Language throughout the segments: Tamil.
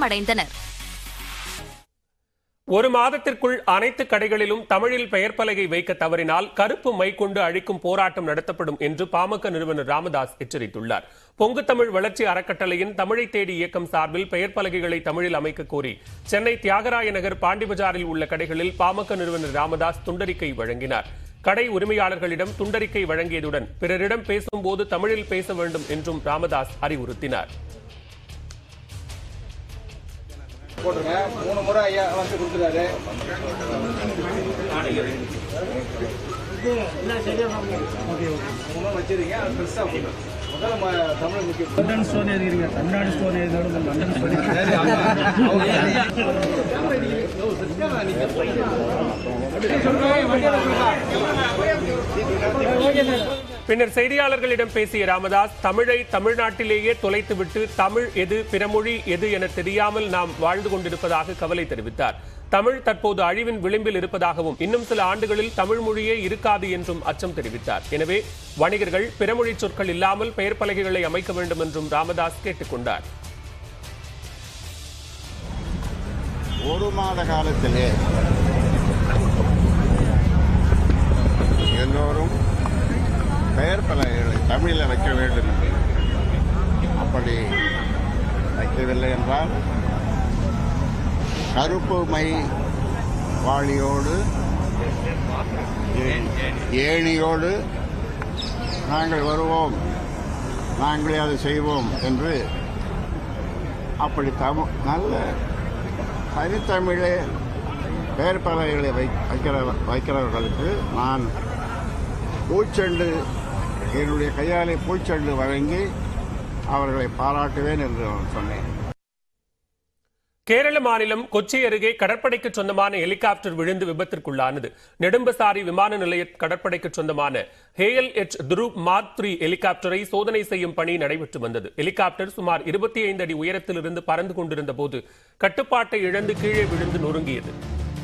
பரவசமடைந்தனர் ஒரு மாதத்திற்குள் அனைத்து கடைகளிலும் தமிழில் பெயர் பலகை வைக்க தவறினால் கருப்பு மை கொண்டு அழிக்கும் போராட்டம் நடத்தப்படும் என்று பாமக நிறுவனர் ராமதாஸ் எச்சரித்துள்ளார் பொங்கு தமிழ் வளர்ச்சி அறக்கட்டளையின் தமிழை தேடி இயக்கம் சார்பில் பெயர் பலகைகளை தமிழில் அமைக்க கோரி சென்னை தியாகராய நகர் பாண்டிபஜாரில் உள்ள கடைகளில் பாமக நிறுவனர் ராமதாஸ் துண்டறிக்கை வழங்கினார் கடை உரிமையாளர்களிடம் துண்டறிக்கை வழங்கியதுடன் பிறரிடம் பேசும்போது தமிழில் பேச வேண்டும் என்றும் ராமதாஸ் அறிவுறுத்தினார் போட்டுருங்க மூணு முறை ஐயா வந்து கொடுத்துறாரு மூணு வச்சிருக்கீங்க அது பெருசா போடுங்க. முதல்ல ம- தமிழ் முக்கியம் லண்டன் ஸ்டோன் எழுதிருங்க தமிழ்நாடு ஸ்டோன் எழுதினாலும் லண்டன் ஸ்டோன் சரி, ஆமா. அவங்க பின்னர் செய்தியாளர்களிடம் பேசிய ராமதாஸ் தமிழை தமிழ்நாட்டிலேயே தொலைத்துவிட்டு தமிழ் எது பிறமொழி எது என தெரியாமல் நாம் வாழ்ந்து கொண்டிருப்பதாக கவலை தெரிவித்தார் தமிழ் தற்போது அழிவின் விளிம்பில் இருப்பதாகவும் இன்னும் சில ஆண்டுகளில் தமிழ் மொழியே இருக்காது என்றும் அச்சம் தெரிவித்தார் எனவே வணிகர்கள் பிறமொழி சொற்கள் இல்லாமல் பெயர் பலகைகளை அமைக்க வேண்டும் என்றும் ராமதாஸ் கேட்டுக் கொண்டார் ஒரு மாத காலத்திலே எல்லோரும் பெயர் பலகைகளை தமிழில் வைக்க வேண்டும் என்று அப்படி வைக்கவில்லை என்றால் கருப்பு மை வாளியோடு ஏ- ஏணியோடு நாங்கள் வருவோம் நாங்களே அதை செய்வோம் என்று அப்படி தமிழ் நல்ல தனித்தமிழே பெயர் பலகைகளை வை வைக்கிற வைக்கிறவர்களுக்கு நான் பூச்செண்டு என்னுடைய கையாலே பூச்செண்டு வழங்கி அவர்களை பாராட்டுவேன் என்று நான் சொன்னேன் கேரள மாநிலம் கொச்சி அருகே கடற்படைக்கு சொந்தமான ஹெலிகாப்டர் விழுந்து விபத்திற்குள்ளானது நெடும்பசாரி விமான நிலைய கடற்படைக்கு சொந்தமான AL H Dhruv mark three ஹெலிகாப்டரை சோதனை செய்யும் பணி நடைபெற்று வந்தது ஹெலிகாப்டர் சுமார் இருபத்தி ஐந்து அடி உயரத்திலிருந்து பறந்து கொண்டிருந்த போது கட்டுப்பாட்டை இழந்து கீழே விழுந்து நொறுங்கியது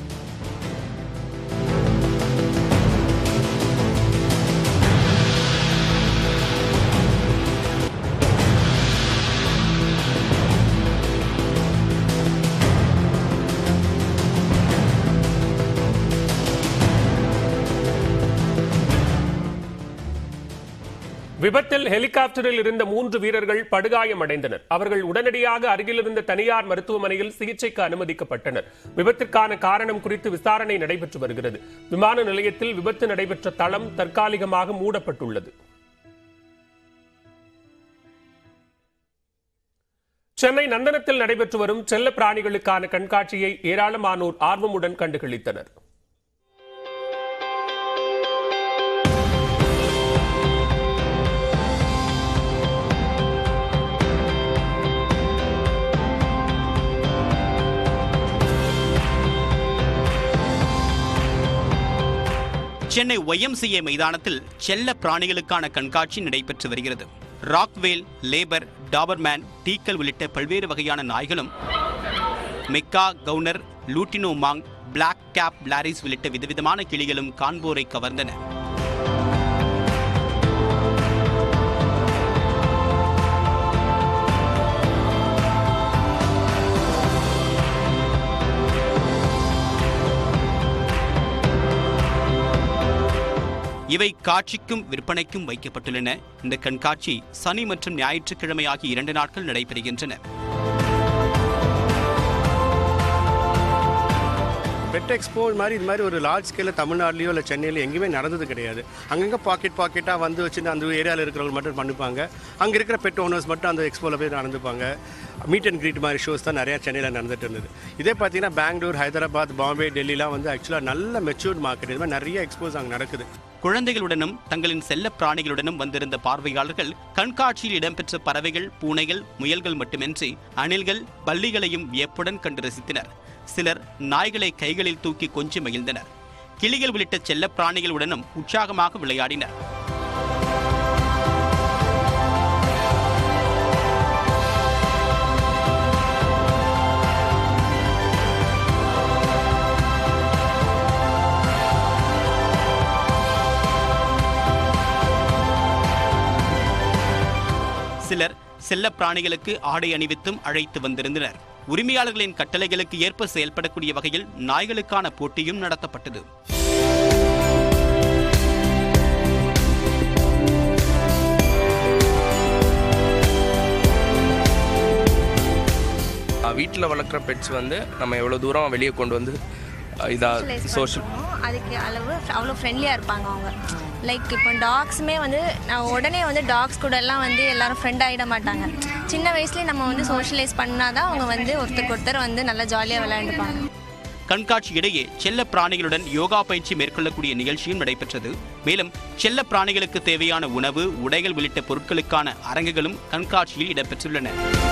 விபத்தில் ஹெலிகாப்டரில் இருந்த மூன்று வீரர்கள் படுகாயமடைந்தனர் அவர்கள் உடனடியாக அருகில் இருந்த தனியார் மருத்துவமனையில் சிகிச்சைக்கு அனுமதிக்கப்பட்டனர் விபத்திற்கான காரணம் குறித்து விசாரணை நடைபெற்று வருகிறது விமான நிலையத்தில் விபத்து நடைபெற்ற தளம் தற்காலிகமாக மூடப்பட்டுள்ளது சென்னை நந்தனத்தில் நடைபெற்று வரும் செல்ல பிராணிகளுக்கான கண்காட்சியை ஏராளமானோர் ஆர்வமுடன் கண்டுகளித்தனர் சென்னை ஒய்எம்சிஏ மைதானத்தில் செல்ல பிராணிகளுக்கான கண்காட்சி நடைபெற்று வருகிறது ராக்வேல் லேபர் டாபர்மேன் டீக்கல் உள்ளிட்ட பல்வேறு வகையான நாய்களும் மெக்கா கவுனர் லூட்டினோ மாங் பிளாக் கேப் பிளாரிஸ் உள்ளிட்ட விதவிதமான கிளிகளும் காண்போரை கவர்ந்தன இவை காட்சிக்கும் விற்பனைக்கும் வைக்கப்பட்டுள்ளன இந்த கண்காட்சி சனி மற்றும் ஞாயிற்றுக்கிழமை ஆகிய இரண்டு நாட்கள் நடைபெறுகின்றன பெட் எக்ஸ்போ மாதிரி இது மாதிரி ஒரு லார்ஜ் ஸ்கேலில் தமிழ்நாட்டிலையோ இல்லை சென்னையிலோ எங்கேயுமே நடந்தது கிடையாது அங்கங்கே பாக்கெட் பாக்கெட்டாக வந்து வச்சுட்டு அந்த ஏரியாவில் இருக்கிறவங்க மட்டும் பண்ணிப்பாங்க அங்கே இருக்கிற பெட் ஓனர்ஸ் மட்டும் அந்த எக்ஸ்போவில் போய் நடந்துப்பாங்க மீட் அண்ட் கிரீட் மாதிரி ஷோஸ் தான் நிறையா சென்னையில் நடந்துட்டு இருந்தது இதே பார்த்தீங்கன்னா பெங்களூர் ஹைதராபாத் பாம்பே டெல்லிலாம் வந்து ஆக்சுவலாக நல்ல மெச்சூர்ட் மார்க்கெட் இது மாதிரி நிறைய எக்ஸ்போஸ் அங்கே நடக்குது குழந்தைகளுடனும் தங்களின் செல்ல பிராணிகளுடனும் வந்திருந்த பார்வையாளர்கள் கண்காட்சியில் இடம்பெற்ற பறவைகள் பூனைகள் முயல்கள் மட்டுமின்றி அணில்கள் பல்லிகளையும் வியப்புடன் கண்டு ரசித்தனர் சிலர் நாய்களை கைகளில் தூக்கி கொஞ்சி மகிழ்ந்தனர் கிளிகள் உள்ளிட்ட செல்ல பிராணிகளுடனும் உற்சாகமாக விளையாடினர் சிலர் செல்ல பிராணிகளுக்கு ஆடை அணிவித்தும் அழைத்து வந்திருந்தனர் உரிமையாளர்களின் கட்டளைகளுக்கு ஏற்ப செயல்படக்கூடிய வகையில் நாய்களுக்கான போட்டியும் நடத்தப்பட்டது வீட்டில் வளர்க்குற பெட்ஸ் வந்து நம்ம எவ்வளோ தூரம் வெளியே கொண்டு வந்து இதாக Socialize சோஷியல் பண்ணணும். அதுக்கு அளவு அவ்வளோ ஃப்ரெண்ட்லியாக இருப்பாங்க அவங்க லைக் இப்போ டாக்ஸுமே வந்து நான் உடனே வந்து டாக்ஸ் கூட எல்லாம் வந்து எல்லாரும் ஃப்ரெண்ட் ஆகிட மாட்டாங்க சின்ன வயசுலேயே நம்ம வந்து சோஷியலைஸ் பண்ணாதான் அவங்க வந்து ஒருத்தருக்கு ஒருத்தர் வந்து நல்லா ஜாலியாக விளையாண்டுப்பாங்க கண்காட்சி இடையே செல்ல பிராணிகளுடன் யோகா பயிற்சி மேற்கொள்ளக்கூடிய நிகழ்ச்சியும் நடைபெற்றது மேலும் செல்ல பிராணிகளுக்கு தேவையான உணவு உடைகள் உள்ளிட்ட பொருட்களுக்கான அரங்குகளும் கண்காட்சியில் இடம்பெற்றுள்ளன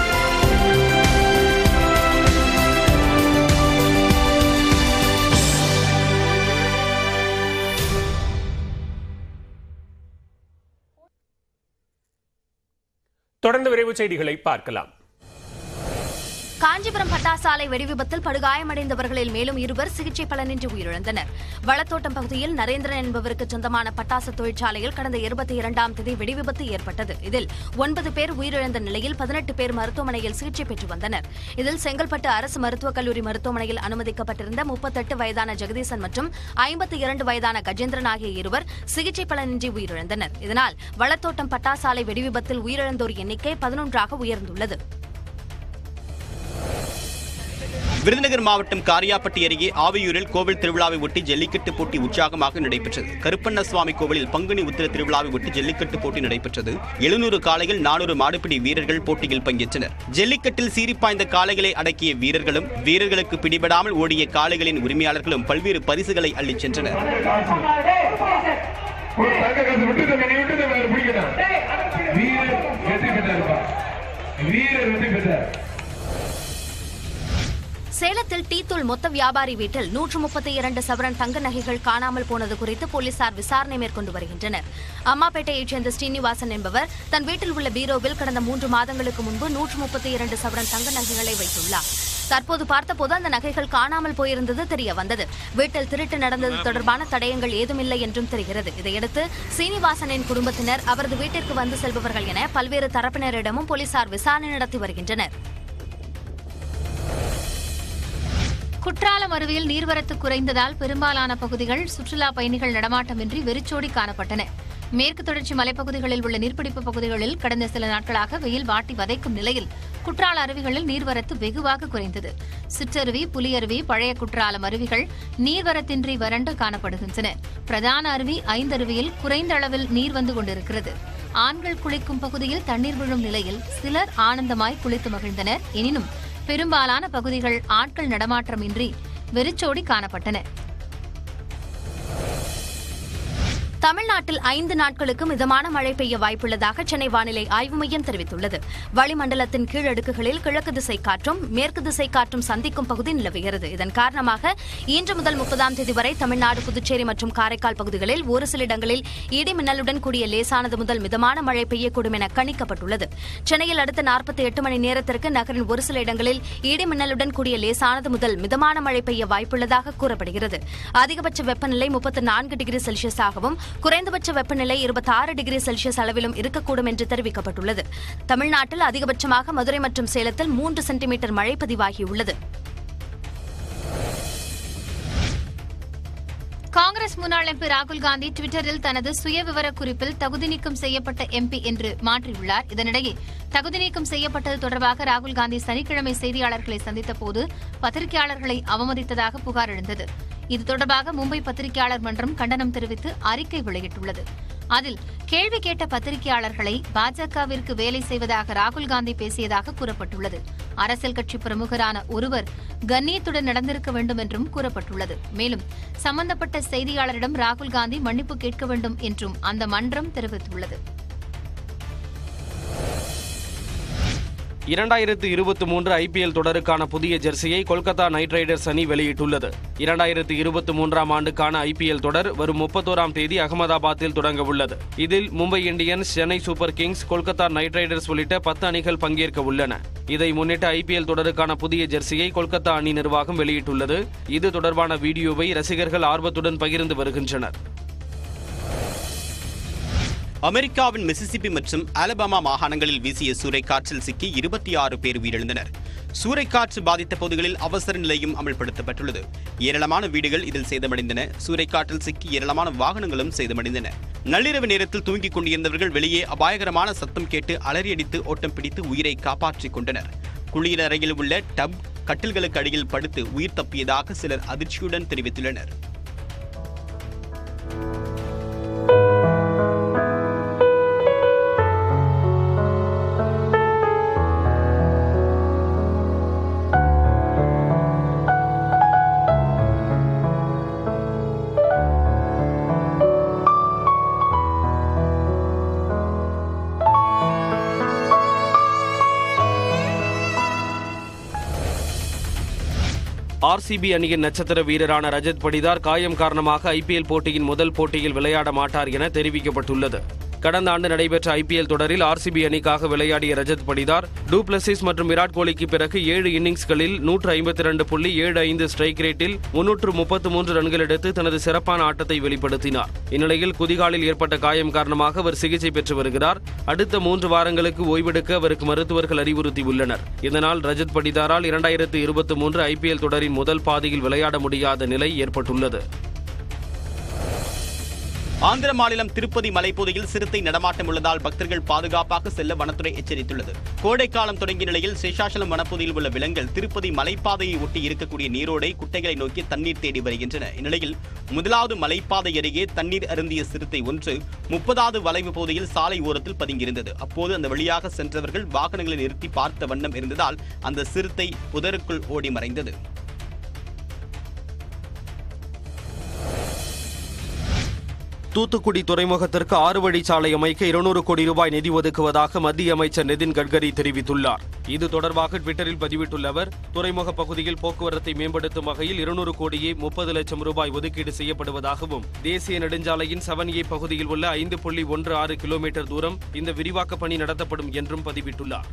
தொடர்ந்து விரைவு செய்திகளை பார்க்கலாம் காஞ்சிபுரம் பட்டாசாலை வெடிவிபத்தில் படுகாயமடைந்தவர்களில் மேலும் இருவர் சிகிச்சை பலனின்றி உயிரிழந்தனர் வளத்தோட்டம் பகுதியில் நரேந்திரன் என்பவருக்கு சொந்தமான பட்டாசு தொழிற்சாலையில் கடந்த இருபத்தி இரண்டாம் தேதி வெடிவிபத்து ஏற்பட்டது இதில் ஒன்பது பேர் உயிரிழந்த நிலையில் பதினெட்டு பேர் மருத்துவமனையில் சிகிச்சை பெற்று வந்தனர் இதில் செங்கல்பட்டு அரசு மருத்துவக் கல்லூரி மருத்துவமனையில் அனுமதிக்கப்பட்டிருந்த முப்பத்தெட்டு வயதான ஜெகதீசன் மற்றும் ஐம்பத்தி இரண்டு வயதான கஜேந்திரன் ஆகிய இருவர் சிகிச்சை பலனின்றி உயிரிழந்தனர் இதனால் வளத்தோட்டம் பட்டாசாலை வெடிவிபத்தில் உயிரிழந்தோர் எண்ணிக்கை பதினொன்றாக உயர்ந்துள்ளது விருதுநகர் மாவட்டம் காரியாப்பட்டி அருகே ஆவியூரில் கோவில் திருவிழாவை ஒட்டி ஜல்லிக்கட்டு போட்டி உற்சாகமாக நடைபெற்றது கருப்பண்ண சுவாமி கோவிலில் பங்குனி உத்திர திருவிழாவை ஒட்டி ஜல்லிக்கட்டு போட்டி நடைபெற்றது எழுநூறு காளைகள் நானூறு மாடுபிடி வீரர்கள் போட்டியில் பங்கேற்றனர் ஜல்லிக்கட்டில் சீறிப்பாய்ந்த காளைகளை அடக்கிய வீரர்களும் வீரர்களுக்கு பிடிபடாமல் ஓடிய காளைகளின் உரிமையாளர்களும் பல்வேறு பரிசுகளை அள்ளிச் சென்றனர் வீரர் வெற்றி பெற்றாருப்பா வீரர் வெற்றி பெற்றார் சேலத்தில் டீத்தூள் மொத்த வியாபாரி வீட்டில் நூற்று முப்பத்தி இரண்டு சவரன் தங்க நகைகள் காணாமல் போனது குறித்து போலீசார் விசாரணை மேற்கொண்டு வருகின்றனர் அம்மாப்பேட்டையைச் சேர்ந்த ஸ்ரீனிவாசன் என்பவர் தன் வீட்டில் உள்ள பீரோவில் கடந்த மூன்று மாதங்களுக்கு முன்பு நூற்று முப்பத்தி இரண்டு சவரன் தங்க நகைகளை வைத்துள்ளார் தற்போது பார்த்தபோது அந்த நகைகள் காணாமல் போயிருந்தது தெரிய வந்தது வீட்டில் திருட்டு நடந்தது தொடர்பான தடயங்கள் ஏதுமில்லை என்றும் தெரிகிறது இதையடுத்து சீனிவாசனின் குடும்பத்தினர் அவரது வீட்டிற்கு வந்து செல்பவர்கள் என பல்வேறு தரப்பினரிடமும் போலீசார் விசாரணை நடத்தி வருகின்றனர் குற்றாலம் அருவியில் நீர்வரத்து குறைந்ததால் பெரும்பாலான பகுதிகள் சுற்றுலா பயணிகள் நடமாட்டமின்றி வெறிச்சோடி காணப்பட்டன மேற்கு தொடர்ச்சி மலைப்பகுதிகளில் உள்ள நீர்பிடிப்பு பகுதிகளில் கடந்த சில நாட்களாக வெயில் வாட்டி வதைக்கும் நிலையில் குற்றால அருவிகளில் நீர்வரத்து வெகுவாக குறைந்தது சிற்றருவி புலியருவி பழைய குற்றாலம் அருவிகள் நீர்வரத்தின்றி வறண்டு காணப்படுகின்றன பிரதான அருவி ஐந்தருவியில் குறைந்த அளவில் நீர் வந்து கொண்டிருக்கிறது ஆண்கள் குளிக்கும் பகுதியில் தண்ணீர் விழும் நிலையில் சிலர் ஆனந்தமாய் குளித்து மகிழ்ந்தனர் எனினும் பெரும்பாலான பகுதிகள் ஆட்கள் நடமாட்டமின்றி வெறிச்சோடி காணப்பட்டன தமிழ்நாட்டில் ஐந்து நாட்களுக்கு மிதமான மழை பெய்ய வாய்ப்புள்ளதாக சென்னை வானிலை ஆய்வு மையம் தெரிவித்துள்ளது வளிமண்டலத்தின் கீழடுக்குகளில் கிழக்கு திசை காற்றும் மேற்கு திசை காற்றும் சந்திக்கும் பகுதி நிலவுகிறது இதன் காரணமாக இன்று முதல் முப்பதாம் தேதி வரை தமிழ்நாடு புதுச்சேரி மற்றும் காரைக்கால் பகுதிகளில் ஒரு சில இடங்களில் இடி மின்னலுடன் கூடிய லேசானது முதல் மிதமான மழை பெய்யக்கூடும் என கணிக்கப்பட்டுள்ளது சென்னையில் அடுத்த நாற்பத்தி எட்டு மணி நேரத்திற்கு நகரின் ஒரு சில இடங்களில் இடி மின்னலுடன் கூடிய லேசானது முதல் மிதமான மழை பெய்ய வாய்ப்புள்ளதாக கூறப்படுகிறது அதிகபட்ச வெப்பநிலை முப்பத்தி நான்கு டிகிரி செல்சியஸாகவும் குறைந்தபட்ச வெப்பநிலை இருபத்தி ஆறு டிகிரி செல்சியஸ் அளவிலும் இருக்கக்கூடும் என்று தெரிவிக்கப்பட்டுள்ளது தமிழ்நாட்டில் அதிகபட்சமாக மதுரை மற்றும் சேலத்தில் மூன்று சென்டிமீட்டர் மழை பதிவாகியுள்ளது காங்கிரஸ் முன்னாள் எம்பி ராகுல் காந்தி டுவிட்டரில் தனது சுய விவர குறிப்பில் தகுதி நீக்கம் செய்யப்பட்ட எம்பி என்று மாற்றியுள்ளார் இதனிடையே தகுதி நீக்கம் செய்யப்பட்டது தொடர்பாக ராகுல் காந்தி சனிக்கிழமை செய்தியாளர்களை சந்தித்த போது பத்திரிகையாளர்களை அவமதித்ததாக புகார் எழுந்தது இது தொடர்பாக மும்பை பத்திரிகையாளர் மன்றம் கண்டனம் தெரிவித்து அறிக்கை வெளியிட்டுள்ளது அதில் கேள்வி கேட்ட பத்திரிகையாளர்களை பாஜகவிற்கு வேலை செய்வதாக ராகுல் காந்தி பேசியதாக கூறப்பட்டுள்ளது அரசியல் கட்சி பிரமுகரான ஒருவர் கண்ணியத்துடன் நடந்திருக்க வேண்டும் என்றும் கூறப்பட்டுள்ளது மேலும் சம்பந்தப்பட்ட செய்தியாளரிடம் ராகுல் காந்தி மன்னிப்பு கேட்க வேண்டும் என்றும் அந்த மன்றம் தெரிவித்துள்ளது இரண்டாயிரத்து இருபத்தி மூன்று ஐபிஎல் தொடருக்கான புதிய ஜெர்சியை கொல்கத்தா நைட் ரைடர்ஸ் அணி வெளியிட்டுள்ளது இரண்டாயிரத்து இருபத்தி மூன்றாம் ஆண்டுக்கான ஐபிஎல் தொடர் வரும் முப்பத்தோராம் தேதி அகமதாபாத்தில் தொடங்க உள்ளது இதில் Mumbai Indians Chennai Super Kings Kolkata Knight Riders உள்ளிட்ட பத்து அணிகள் பங்கேற்க உள்ளன இதை முன்னிட்டு ஐபிஎல் தொடருக்கான புதிய ஜெர்சியை கொல்கத்தா அணி நிர்வாகம் வெளியிட்டுள்ளது இது தொடர்பான வீடியோவை ரசிகர்கள் ஆர்வத்துடன் பகிர்ந்து வருகின்றனர் அமெரிக்காவின் மிசிசிப்பி மற்றும் அலபாமா மாகாணங்களில் வீசிய சூறைக்காற்றில் சிக்கி இருபத்தி ஆறு பேர் உயிரிழந்தனர் சூறைக்காற்று பாதித்த பகுதிகளில் அவசர நிலையும் அமல்படுத்தப்பட்டுள்ளது ஏராளமான வீடுகள் இதில் சேதமடைந்தன சூறைக்காற்றில் சிக்கி ஏராளமான வாகனங்களும் சேதமடைந்தன நள்ளிரவு நேரத்தில் தூங்கிக் கொண்டிருந்தவர்கள் வெளியே அபாயகரமான சத்தம் கேட்டு அலறியடித்து ஓட்டம் பிடித்து உயிரை காப்பாற்றிக் கொண்டனர் குளியல் அறையில் உள்ள டப் கட்டில்களுக்கு அடியில் படுத்து உயிர் தப்பியதாக சிலர் அதிர்ச்சியுடன் தெரிவித்துள்ளனர் ஆர்சிபி அணியின் நட்சத்திர வீரரான ரஜத் படிதார் காயம் காரணமாக ஐபிஎல் போட்டியின் முதல் போட்டியில் விளையாட மாட்டார் என தெரிவிக்கப்பட்டுள்ளது கடந்த ஆண்டு நடைபெற்ற ஐபிஎல் தொடரில் ஆர்சிபி அணிக்காக விளையாடிய ரஜத் படிதார் டூப்ளசிஸ் மற்றும் விராட் கோலிக்கு பிறகு ஏழு இன்னிங்ஸ்களில் நூற்று ஐம்பத்தி இரண்டு புள்ளி ஏழு ஐந்து ஸ்ட்ரைக் ரேட்டில் முன்னூற்று முப்பத்து மூன்று ரன்கள் எடுத்து தனது சிறப்பான ஆட்டத்தை வெளிப்படுத்தினார் இந்நிலையில் குதிகாலில் ஏற்பட்ட காயம் காரணமாக அவர் சிகிச்சை பெற்று வருகிறார் அடுத்த மூன்று வாரங்களுக்கு ஓய்வெடுக்க அவருக்கு மருத்துவர்கள் அறிவுறுத்தியுள்ளனர் இதனால் ரஜத் படிதாரால் இரண்டாயிரத்து இருபத்தி மூன்று ஐபிஎல் தொடரின் முதல் பாதியில் விளையாட முடியாத நிலை ஏற்பட்டுள்ளது ஆந்திர மாநிலம் திருப்பதி மலைப்பகுதியில் சிறுத்தை நடமாட்டம் உள்ளதால் பக்தர்கள் பாதுகாப்பாக செல்ல வனத்துறை எச்சரித்துள்ளது கோடைக்காலம் தொடங்கிய நிலையில் சேஷாசலம் வனப்பகுதியில் உள்ள விலங்குகள் திருப்பதி மலைப்பாதையை ஒட்டி இருக்கக்கூடிய நீரோடை குட்டைகளை நோக்கி தண்ணீர் தேடி வருகின்றன இந்நிலையில் முதலாவது மலைப்பாதை அருகே தண்ணீர் அருந்திய சிறுத்தை ஒன்று முப்பதாவது வளைவு பகுதியில் சாலை ஓரத்தில் பதுங்கியிருந்தது அப்போது அந்த வழியாக சென்றவர்கள் வாகனங்களை நிறுத்தி பார்த்த வண்ணம் இருந்ததால் அந்த சிறுத்தை புதருக்குள் ஓடி மறைந்தது தூத்துக்குடி துறைமுகத்திற்கு ஆறு வழிச்சாலை அமைக்க இருநூறு கோடி ரூபாய் நிதி ஒதுக்குவதாக மத்திய அமைச்சர் நிதின் கட்கரி தெரிவித்துள்ளார் இது தொடர்பாக ட்விட்டரில் பதிவிட்டுள்ள அவர் துறைமுக பகுதியில் போக்குவரத்தை மேம்படுத்தும் வகையில் இருநூறு கோடியே முப்பது லட்சம் ரூபாய் ஒதுக்கீடு செய்யப்படுவதாகவும் தேசிய நெடுஞ்சாலையின் செவன் ஏ பகுதியில் உள்ள ஐந்து புள்ளி ஒன்று ஆறு கிலோமீட்டர் தூரம் இந்த விரிவாக்க பணி நடத்தப்படும் என்றும் பதிவிட்டுள்ளார்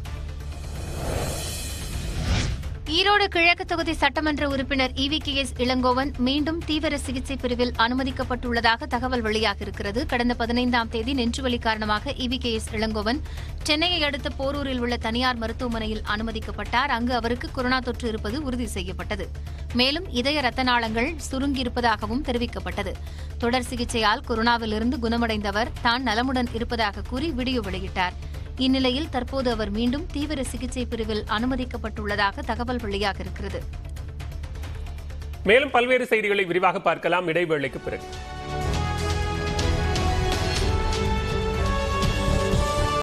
ஈரோடு கிழக்கு தொகுதி சட்டமன்ற உறுப்பினர் இவி கே எஸ் இளங்கோவன் மீண்டும் தீவிர சிகிச்சை பிரிவில் அனுமதிக்கப்பட்டுள்ளதாக தகவல் வெளியாகியிருக்கிறது கடந்த பதினைந்தாம் தேதி நெஞ்சுவலி காரணமாக இவி கே எஸ் இளங்கோவன் சென்னையை அடுத்த போரூரில் உள்ள தனியார் மருத்துவமனையில் அனுமதிக்கப்பட்டார் அங்கு அவருக்கு கொரோனா தொற்று இருப்பது உறுதி செய்யப்பட்டது மேலும் இதய ரத்த நாளங்கள் சுருங்கியிருப்பதாகவும் தெரிவிக்கப்பட்டது தொடர் சிகிச்சையால் கொரோனாவிலிருந்து குணமடைந்தவர் தான் நலமுடன் இருப்பதாக கூறி வீடியோ வெளியிட்டார் இந்நிலையில் தற்போது அவர் மீண்டும் தீவிர சிகிச்சை பிரிவில் அனுமதிக்கப்பட்டுள்ளதாக தகவல் வெளியாகியிருக்கிறது மேலும் பல்வேறு செய்திகளை விரிவாக பார்க்கலாம் இடைவேளைக்கு பிறகு